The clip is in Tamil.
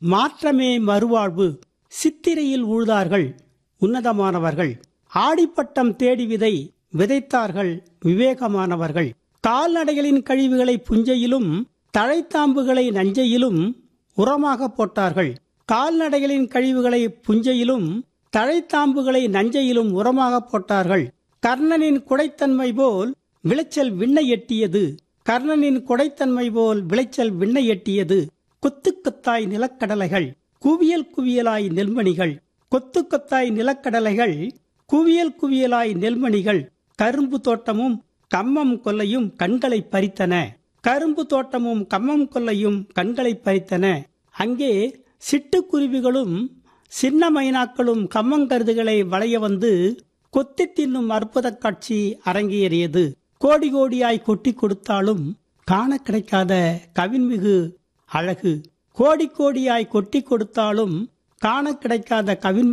மாற்றமே மறுவாழ்வு சித்திரையில் உழுதார்கள் உன்னதமானவர்கள் ஆடிப்பட்டம் தேடி விதை விதைத்தார்கள் விவேகமானவர்கள் கால்நடைகளின் கழிவுகளை புஞ்சையிலும் தழைத்தாம்புகளை நஞ்சையிலும் உரமாக போட்டார்கள் கால்நடைகளின் கழிவுகளை புஞ்சையிலும் தழைத்தாம்புகளை நஞ்சையிலும் உரமாக போட்டார்கள் கர்ணனின் குடைத்தன்மை போல் விளைச்சல் விண்ணை எட்டியது கர்ணனின் குடைத்தன்மை போல் விளைச்சல் விண்ணை எட்டியது கொத்து கொத்தாய் நிலக்கடலைகள் குவியல் குவியலாய் நெல்மணிகள் கொத்து கொத்தாய் நிலக்கடலைகள் குவியல் குவியலாய் நெல்மணிகள் கரும்பு தோட்டமும் கம்மம் கொல்லையும் கண்களை பறித்தன கரும்பு தோட்டமும் கம்மம் கொல்லையும் கண்களை பறித்தன அங்கே சிட்டுக்குருவிகளும் சின்ன மைனாக்களும் கம்மங்கருதுகளை வளைய வந்து கொத்தி தின்னும் அற்புத காட்சி அரங்கேறியது கோடி கோடியாய் கொட்டி கொடுத்தாலும் காண கிடைக்காத கவின்மிகு அழகு கோடி கோடியாய் கொட்டி கொடுத்தாலும் காண கிடைக்காத கவின்